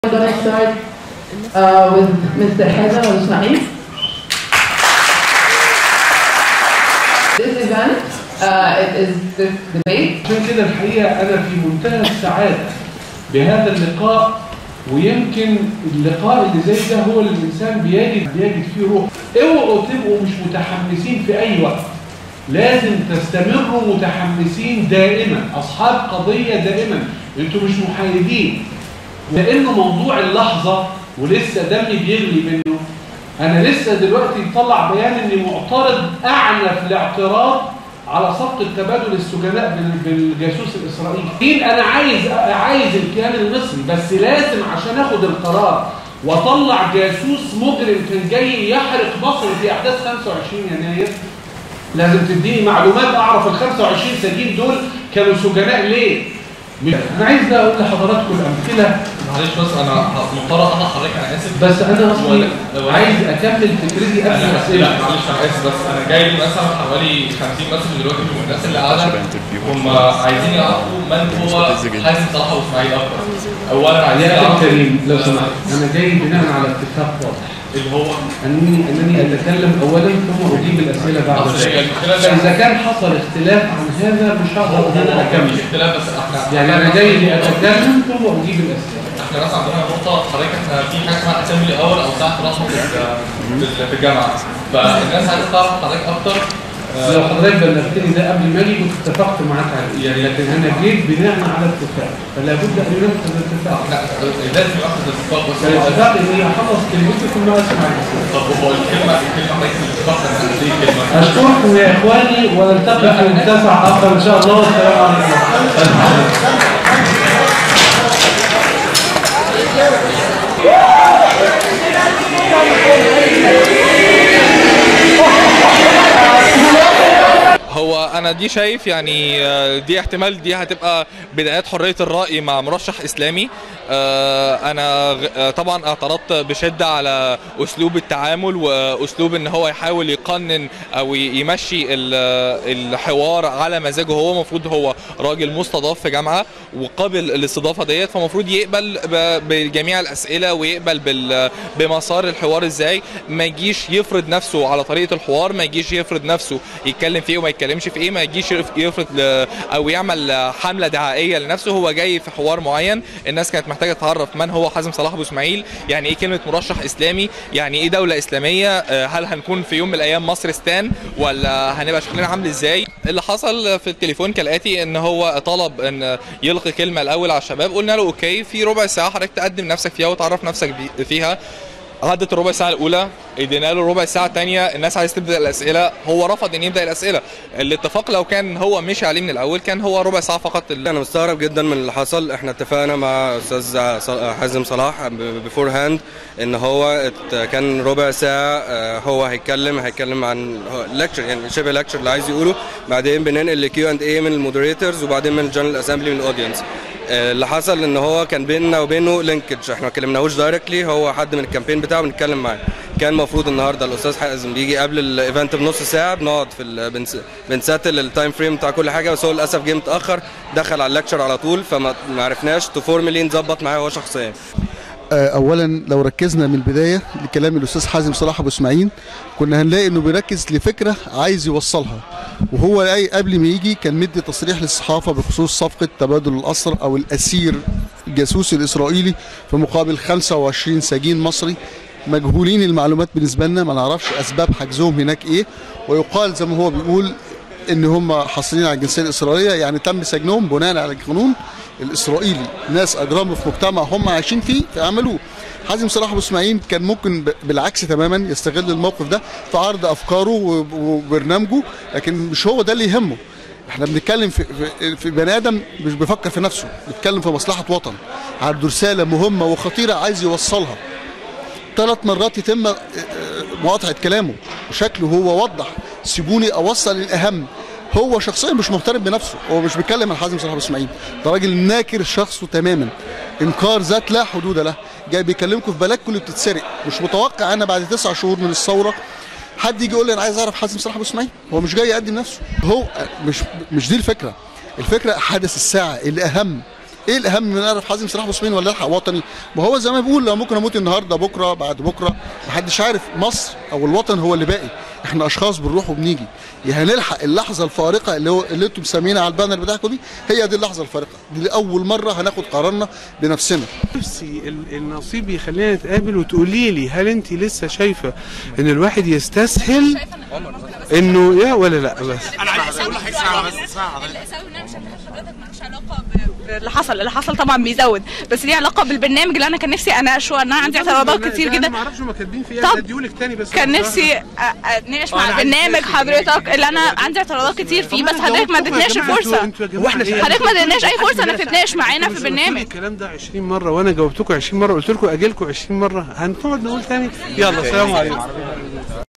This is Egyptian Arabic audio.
I'm going to start uh, with Mr. Haidar Al-Ismail. This event, uh, it is this debate. عشان كده الحقيقة أنا في منتهى السعادة بهذا اللقاء ويمكن اللقاء اللي زي ده هو اللي الإنسان بيجد بيجد فيه روح اوعوا تبقوا مش متحمسين في أي وقت لازم تستمروا متحمسين دائما أصحاب قضية دائما أنتوا مش محايدين لأنه موضوع اللحظة ولسه دمي بيغلي منه أنا لسه دلوقتي مطلع بيان إني معترض أعنف الاعتراض على صفقة تبادل السجناء بال- بالجاسوس الإسرائيلي مين أنا عايز عايز الكيان المصري بس لازم عشان أخد القرار وأطلع جاسوس مجرم كان جاي يحرق مصر في أحداث 25 يناير لازم تديني معلومات أعرف ال 25 سجين دول كانوا سجناء ليه أنا عايز أقول لحضراتكم الأمثلة معلش بس انا ه- مضطر اقطع حضرتك انا اسف بس أنا أصلي ولا- ولا- عايز أكمل فكرتي قبل انا لا الأسئلة معلش انا اسف بس انا جاي لي مثلا حوالي 50 مسج دلوقتي من الناس اللي قاعده هم عايزين يعرفوا من هو حازم صلاح واسماعيل اكتر اولا عايزين يا أخي يعرفوا الكريم لو سمحت أنا جاي بناء على اتفاق واضح اللي هو أنني أنني أتكلم أولا ثم أجيب الأسئلة بعد أصل هي ذلك المشكله إن فإذا كان حصل اختلاف عن هذا مش هقدر إن أنا مش أكمل اختلاف بس احنا يعني أنا جاي لأتكلم ثم أجيب الأسئلة احنا بس عندنا نقطه حضرتك احنا في حاجه اسمها اسامبلي اور او ساعه رسم في ال- في الجامعه فالناس عايزه تعرف حضرتك اكتر آه، لو حضرتك بلغتني ده قبل ما اجي كنت اتفقت معاك عليه يعني لكن انا جيت بناء على اتفاق فلا بد ان ينفذ الاتفاق لا لازم ياخد الاتفاق بس الاتفاق اني احفظ كلمتي ثم اسمع الاسئله طب هو الكلمه الكلمه حضرتك الاتفاق انا دي كلمه اشكركم يا اخواني ونلتقي في منتزع اخر ان شاء الله والسلام عليكم هو انا دي شايف يعني آه، دي احتمال دي هتبقى بدايات حريه الراي مع مرشح اسلامي آه، انا غ- آه، طبعا اعترضت بشده على اسلوب التعامل واسلوب ان هو يحاول يقنن او ي- يمشي ال- الحوار على مزاجه هو المفروض هو راجل مستضاف في جامعه وقابل الاستضافه ديت فالمفروض يقبل ب- بجميع الاسئله ويقبل بال- بمسار الحوار ازاي ما يجيش يفرض نفسه على طريقه الحوار ما يجيش يفرض نفسه يتكلم في ايه وما يتكلمش في ايه ما يجيش يف- يفرض ل- او يعمل حمله دعائيه لنفسه هو جاي في حوار معين الناس كانت محتاجه تعرف من هو حازم صلاح ابو اسماعيل يعني ايه كلمه مرشح اسلامي يعني ايه دوله اسلاميه آه، هل هنكون في يوم من الايام مصرستان ولا هنبقى شكلنا عامل ازاي اللي حصل في التليفون كالاتي ان هو طلب ان يلقي كلمه الاول على الشباب قلنا له اوكي في ربع ساعه حضرتك تقدم نفسك فيها وتعرف نفسك بي- فيها عدت الربع ساعة الأولى ادينا له ربع ساعة تانية الناس عايز تبدأ الأسئلة هو رفض إن يبدأ الأسئلة الاتفاق لو كان هو مشي عليه من الأول كان هو ربع ساعة فقط انا مستغرب جدا من اللي حصل احنا اتفقنا مع استاذ صل- حازم صلاح بيفور هاند ان هو ات- كان ربع ساعه اه، هو هيتكلم هيتكلم عن لكتشر يعني شبه لكتشر اللي عايز يقوله بعدين بننقل لكيو اند اي من المودريتورز وبعدين من الجنرال اسامبلي من الاودينس اه، اللي حصل ان هو كان بيننا وبينه لينكج احنا ما كلمناهوش دايركتلي هو حد من الكامبين بتاعه بنتكلم معاه كان المفروض النهارده الاستاذ حازم بيجي قبل الايفنت بنص ساعه بنقعد في ال- بنس- بنساتل التايم فريم بتاع كل حاجه بس هو للاسف جه متاخر دخل على اللكتشر على طول فما ما عرفناش تفورملي نظبط معاه هو شخصيا آه، اولا لو ركزنا من البدايه لكلام الاستاذ حازم صلاح ابو اسماعيل كنا هنلاقي انه بيركز لفكره عايز يوصلها وهو أي قبل ما يجي كان مدي تصريح للصحافه بخصوص صفقه تبادل الاسر او الاسير الجاسوس الاسرائيلي في مقابل 25 سجين مصري مجهولين المعلومات بالنسبه لنا ما نعرفش اسباب حجزهم هناك ايه ويقال زي ما هو بيقول ان هم حاصلين على الجنسيه الاسرائيليه يعني تم سجنهم بناء على القانون الاسرائيلي ناس اجرموا في مجتمع هم عايشين فيه فعملوه حازم صلاح ابو اسماعيل كان ممكن ب- بالعكس تماما يستغل الموقف ده في عرض افكاره و- وبرنامجه لكن مش هو ده اللي يهمه احنا بنتكلم في, في, في بني ادم مش بيفكر في نفسه بيتكلم في مصلحه وطن عنده رساله مهمه وخطيره عايز يوصلها ثلاث مرات يتم آه، آه، مقاطعه كلامه وشكله هو وضح سيبوني اوصل الاهم هو شخصيا مش مهتم بنفسه هو مش بيتكلم عن حازم صلاح ابو اسماعيل ده راجل ناكر شخصه تماما انكار ذات لا حدود له جاي بيكلمكم في بلدكم اللي بتتسرق مش متوقع انا بعد تسع شهور من الثوره حد يجي يقول لي انا عايز اعرف حازم صلاح ابو اسماعيل هو مش جاي يقدم نفسه هو مش مش دي الفكره الفكره حدث الساعه اللي اهم ايه الاهم من اعرف حازم صلاح ابو اسماعيل ولا الحق وطني ما هو زي ما بيقول لو ممكن اموت النهارده بكره بعد بكره محدش عارف مصر او الوطن هو اللي باقي احنا اشخاص بنروح وبنيجي يا هنلحق اللحظه الفارقه اللي هو اللي انتم مسمينها على البانر بتاعكم دي هي دي اللحظه الفارقه دي لاول مره هناخد قرارنا بنفسنا نفسي ال- النصيب يخلينا نتقابل وتقولي لي هل انت لسه شايفه ان الواحد يستسهل انه يا ولا لا بس انا عايز اقول لحضرتك ساعه بس ساعه حضرتك مالكش علاقه باللي حصل اللي حصل طبعا بيزود بس ليه علاقه بالبرنامج اللي انا كان نفسي اناقشه انا عندي اعتراضات كتير انا جدا ما اعرفش هما كاتبين فيه طب، ايه اديهولك تاني بس كان نفسي أ- اتناقش مع أنا عايز البرنامج أساسي. حضرتك اللي انا عندي اعتراضات كتير فيه بس حضرتك ما ادتناش فرصه حضرتك ما ادتناش اي فرصه انك تتناقش معانا في البرنامج الكلام ده 20 مره وانا جاوبتكم 20 مره قلت لكم اجي لكم 20 مره هنقعد نقول تاني يلا سلام عليكم